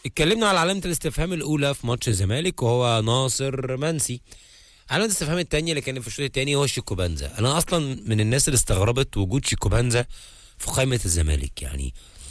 اتكلمنا على علامه الاستفهام الاولى في ماتش الزمالك وهو ناصر منسي علامه الاستفهام الثانيه اللي كانت في الشوط الثاني هو شيكو بانزا انا اصلا من الناس اللي استغربت وجود شيكو بانزا في قائمه الزمالك يعني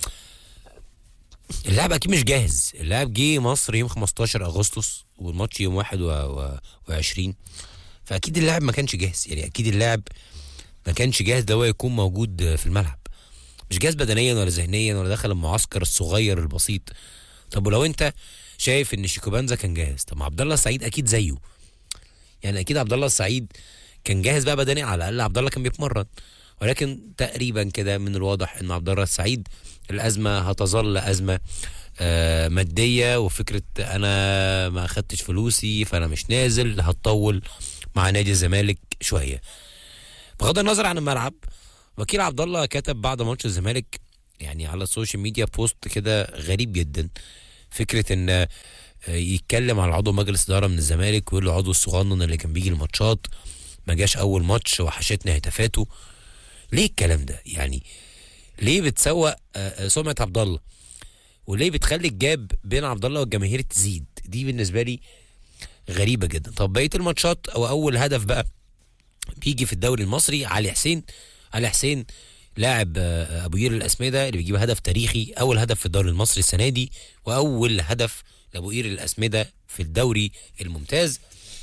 اللاعب اكيد مش جاهز اللاعب جه مصر يوم 15 اغسطس والماتش يوم 21 فاكيد اللاعب ما كانش جاهز يعني اكيد اللاعب ما كانش جاهز ده هو يكون موجود في الملعب مش جاهز بدنيا ولا ذهنيا ولا دخل المعسكر الصغير البسيط طب ولو انت شايف ان شيكوبانزا كان جاهز طب ما عبد الله السعيد اكيد زيه يعني اكيد عبد الله السعيد كان جاهز بقى بدنيا على الاقل عبد الله كان بيتمرن ولكن تقريبا كده من الواضح ان عبد الله السعيد الازمه هتظل ازمه آه ماديه وفكره انا ما اخدتش فلوسي فانا مش نازل هتطول مع نادي الزمالك شويه بغض النظر عن الملعب وكيل عبد الله كتب بعد ماتش الزمالك يعني على السوشيال ميديا بوست كده غريب جدا فكره ان آه، يتكلم على عضو مجلس اداره من الزمالك ويقول له عضو الصغنن اللي كان بيجي الماتشات ما جاش اول ماتش وحشتنا هتافاته ليه الكلام ده يعني ليه بتسوق آه، آه، سمعه عبد الله وليه بتخلي الجاب بين عبد الله والجماهير تزيد دي بالنسبه لي غريبه جدا طب بقيه الماتشات او اول هدف بقى بيجي في الدوري المصري علي حسين علي حسين لاعب آه، ابو قير الاسمده اللي بيجيب هدف تاريخي اول هدف في الدوري المصري السنه دي واول هدف لابو قير الاسمده في الدوري الممتاز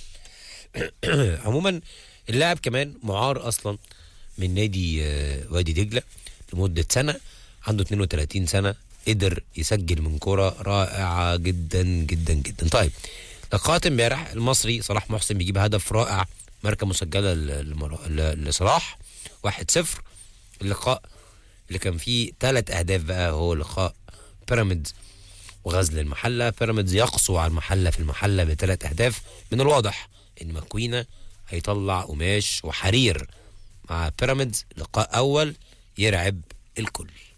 عموما اللاعب كمان معار اصلا من نادي آه، وادي دجله لمده سنه عنده 32 سنه قدر يسجل من كرة رائعة جدا جدا جدا طيب لقاءات امبارح المصري صلاح محسن بيجيب هدف رائع ماركة مسجلة ل- لمر- ل- لصلاح 1-0 اللقاء اللي كان فيه ثلاث اهداف بقى هو لقاء بيراميدز وغزل المحله بيراميدز يقسو على المحله في المحله بثلاث اهداف من الواضح ان مكوينه هيطلع قماش وحرير مع بيراميدز لقاء اول يرعب الكل